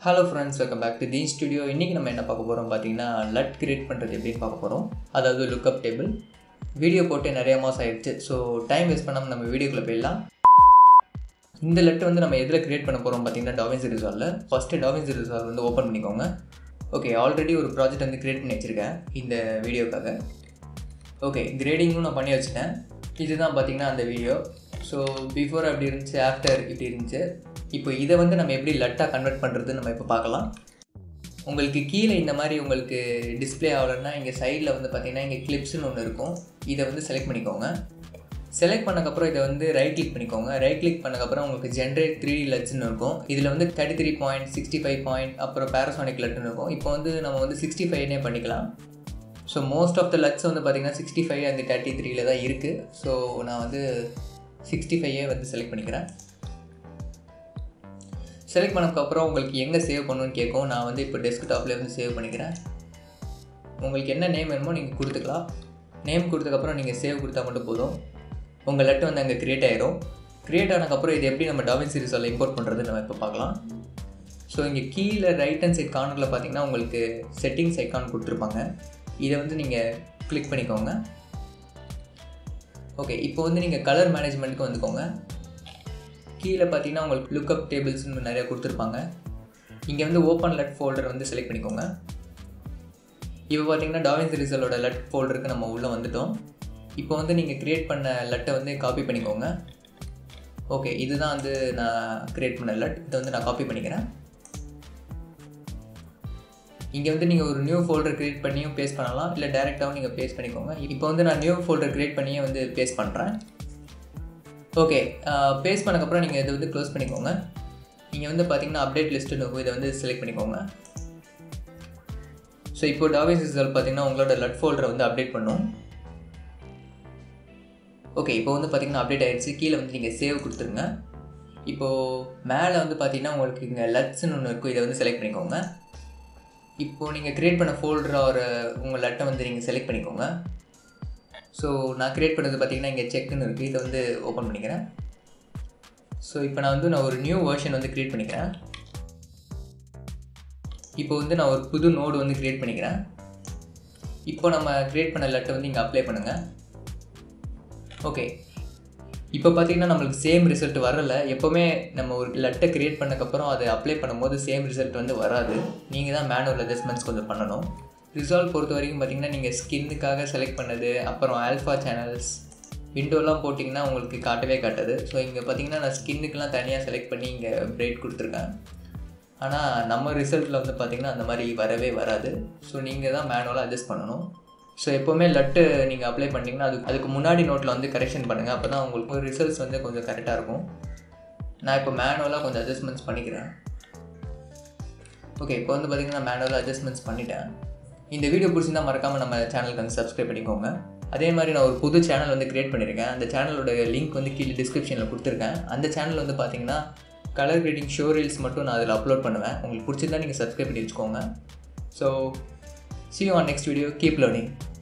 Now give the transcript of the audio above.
hello friends welcome back to தீன் studio இன்றைக்கி நம்ம என்ன பார்க்க போகிறோம் பார்த்தீங்கன்னா லட் கிரியேட் பண்ணுறது எப்படின்னு பார்க்க போகிறோம் அதாவது லுக்கப் டேபிள் வீடியோ போட்டு நிறைய மாதம் ஆயிடுச்சு ஸோ டைம் வேஸ்ட் பண்ணாமல் நம்ம வீடியோக்குள்ளே போயிடலாம் இந்த லெட்டர் வந்து நம்ம எதில் கிரியேட் பண்ண போகிறோம் பார்த்தீங்கன்னா டாவின்ஸ் ரிசால்வில் ஃபஸ்ட்டு டாவின்ஸ் ரிசால்வ் வந்து ஓப்பன் பண்ணிக்கோங்க ஓகே ஆல்ரெடி ஒரு ப்ராஜெக்ட் வந்து கிரியேட் பண்ணி வச்சுருக்கேன் இந்த வீடியோக்காக ஓகே கிரேடிங்கும் நான் பண்ணி வச்சுட்டேன் இதுதான் பார்த்தீங்கன்னா அந்த வீடியோ ஸோ பிஃபோர் அப்படி இருந்துச்சு ஆஃப்டர் இப்படி இருந்துச்சு இப்போ இதை வந்து நம்ம எப்படி லட்டாக கன்வெர்ட் பண்ணுறது நம்ம இப்போ பார்க்கலாம் உங்களுக்கு கீழே இந்த மாதிரி உங்களுக்கு டிஸ்ப்ளே ஆகலைன்னா இங்கே சைடில் வந்து பார்த்தீங்கன்னா இங்கே கிளிப்ஸ்னு ஒன்று இருக்கும் இதை வந்து செலக்ட் பண்ணிக்கோங்க செலக்ட் பண்ணக்கப்புறம் இதை வந்து ரைட் கிளிக் பண்ணிக்கோங்க ரைட் கிளிக் பண்ணக்கப்புறம் உங்களுக்கு ஜென்ரேட் த்ரீ லட்ஸ்னு இருக்கும் இதில் வந்து thirty three point sixty five point அப்புறம் பேரசானிக் லட்டுன்னு இருக்கும் இப்போ வந்து நம்ம வந்து சிக்ஸ்டி ஃபைவ்னே பண்ணிக்கலாம் so most of the LUTs வந்து பார்த்திங்கன்னா சிக்ஸ்டி ஃபைவ் அந்த தேர்ட்டி த்ரீல தான் இருக்குது ஸோ நான் வந்து சிக்ஸ்டி ஃபைவே வந்து செலக்ட் பண்ணிக்கிறேன் செலக்ட் பண்ணதுக்கப்புறம் உங்களுக்கு எங்கே சேவ் பண்ணணும்னு கேட்கும் நான் வந்து இப்போ டெஸ்க்டாப்லேயே வந்து சேவ் பண்ணிக்கிறேன் உங்களுக்கு என்ன நேம் வேணுமோ நீங்கள் கொடுத்துக்கலாம் நேம் கொடுத்ததுக்கப்புறம் நீங்கள் சேவ் கொடுத்தா மட்டும் போதும் உங்கள் லெட்டர் வந்து அங்கே க்ரியேட் ஆயிரும் க்ரியேட் ஆனதுக்கப்புறம் இது எப்படி நம்ம டாவின் சீரிஸில் இம்போர்ட் பண்ணுறது நம்ம இப்போ பார்க்கலாம் ஸோ இங்கே கீழே ரைட் ஹேண்ட் சைட் கார்னரில் பார்த்தீங்கன்னா உங்களுக்கு செட்டிங்ஸ் ஐக்கான் கொடுத்துருப்பாங்க இதை வந்து நீங்கள் கிளிக் பண்ணிக்கோங்க ஓகே இப்போ வந்து நீங்கள் கலர் மேனேஜ்மெண்ட்டுக்கு வந்துக்கோங்க கீழே பார்த்தீங்கன்னா உங்களுக்கு லுக்கப் டேபிள்ஸ்னு நிறையா கொடுத்துருப்பாங்க இங்கே வந்து ஓப்பன் லெட் ஃபோல்டர் வந்து செலக்ட் பண்ணிக்கோங்க இப்போ பார்த்தீங்கன்னா டாவின் ரிசலோட லெட் ஃபோல்டருக்கு நம்ம உள்ளே வந்துட்டோம் இப்போ வந்து நீங்கள் க்ரியேட் பண்ண லெட்டை வந்து காப்பி பண்ணிக்கோங்க ஓகே இதுதான் வந்து நான் க்ரியேட் பண்ண லெட் இதை வந்து நான் காப்பி பண்ணிக்கிறேன் இங்கே வந்து நீங்கள் ஒரு நியூ ஃபோல்டர் க்ரியேட் பண்ணியும் பேஸ்ட் பண்ணலாம் இல்லை டேரெக்டாகவும் நீங்கள் பேஸ்ட் பண்ணிக்கோங்க இப்போ வந்து நான் நியூ ஃபோல்டர் க்ரியேட் பண்ணியே வந்து பேஸ்ட் பண்ணுறேன் ஓகே பேஸ்ட் பண்ணக்கப்புறம் நீங்கள் இதை வந்து க்ளோஸ் பண்ணிக்கோங்க நீங்கள் வந்து பார்த்தீங்கன்னா அப்டேட் லிஸ்ட்டுன்னு இருக்கும் இதை வந்து செலக்ட் பண்ணிக்கோங்க ஸோ இப்போ டாவிஸ் ரிசல்ட் பார்த்தீங்கன்னா உங்களோட லட் ஃபோல்டரை வந்து அப்டேட் பண்ணும் ஓகே இப்போ வந்து பார்த்தீங்கன்னா அப்டேட் ஆகிடுச்சு கீழே வந்து நீங்கள் சேவ் கொடுத்துருங்க இப்போது மேலே வந்து பார்த்தீங்கன்னா உங்களுக்கு இங்கே லட்ஸ்ன்னு ஒன்று இருக்கும் இதை வந்து செலக்ட் பண்ணிக்கோங்க இப்போது நீங்கள் க்ரியேட் பண்ண ஃபோல்டர் ஒரு உங்கள் லட்டை வந்து நீங்கள் செலக்ட் பண்ணிக்கோங்க ஸோ நான் க்ரியேட் பண்ணது பார்த்தீங்கன்னா இங்கே செக்குன்னு இருக்குது இதை வந்து ஓப்பன் பண்ணிக்கிறேன் ஸோ இப்போ நான் வந்து நான் ஒரு நியூ வேர்ஷன் வந்து க்ரியேட் பண்ணிக்கிறேன் இப்போ வந்து நான் ஒரு புது நோடு வந்து க்ரியேட் பண்ணிக்கிறேன் இப்போ நம்ம க்ரியேட் பண்ண லெட்டை வந்து இங்கே அப்ளை பண்ணுங்கள் ஓகே இப்போ பார்த்தீங்கன்னா நம்மளுக்கு சேம் ரிசல்ட் வரலை எப்போவுமே நம்ம ஒரு லெட்டை க்ரியேட் பண்ணக்கப்புறம் அதை அப்ளை பண்ணும்போது சேம் ரிசல்ட் வந்து வராது நீங்கள் தான் மேனுவல் அட்ஜஸ்ட்மெண்ட்ஸ் கொஞ்சம் பண்ணணும் ரிசால்வ் பொறுத்த வரைக்கும் பார்த்தீங்கன்னா நீங்கள் ஸ்கின்னுக்காக செலக்ட் பண்ணது அப்புறம் ஆல்ஃபா சேனல்ஸ் விண்டோலாம் போட்டிங்கன்னா உங்களுக்கு காட்டவே காட்டுது ஸோ இங்கே பார்த்தீங்கன்னா நான் ஸ்கின்னுக்கெலாம் தனியாக செலக்ட் பண்ணி இங்கே பிரைட் கொடுத்துருக்கேன் ஆனால் நம்ம ரிசல்ட்டில் வந்து பார்த்திங்கன்னா அந்த மாதிரி வரவே வராது ஸோ நீங்கள் தான் மேனுவலாக அட்ஜஸ்ட் பண்ணணும் ஸோ எப்போவுமே லட்டு நீங்கள் அப்ளை பண்ணிங்கன்னா அது அதுக்கு முன்னாடி நோட்டில் வந்து கரெக்ஷன் பண்ணுங்கள் அப்போ தான் உங்களுக்கு ரிசல்ட்ஸ் வந்து கொஞ்சம் கரெக்டாக இருக்கும் நான் இப்போ மேனுவலாக கொஞ்சம் அட்ஜஸ்ட்மெண்ட்ஸ் பண்ணிக்கிறேன் ஓகே இப்போ வந்து பார்த்திங்கன்னா மேனுவலாக அட்ஜஸ்ட்மெண்ட்ஸ் பண்ணிட்டேன் இந்த வீடியோ பிடிச்சிருந்தால் மறக்காமல் நம்ம சேனலுக்கு வந்து சப்ஸ்கிரைப் பண்ணிக்கோங்க அதே மாதிரி நான் ஒரு புது சேனல் வந்து க்ரியேட் பண்ணியிருக்கேன் அந்த சேனலோட லிங்க் வந்து கீழே டிஸ்கிரிப்ஷனில் கொடுத்துருக்கேன் அந்த சேனல் வந்து பார்த்திங்கன்னா கலர் கிரேடிங் ஷோ ரீல்ஸ் மட்டும் நான் அதில் அப்லோட் பண்ணுவேன் உங்களுக்கு பிடிச்சிருந்தா நீங்கள் சப்ஸ்கிரைப் பண்ணி வச்சுக்கோங்க so see on next video keep learning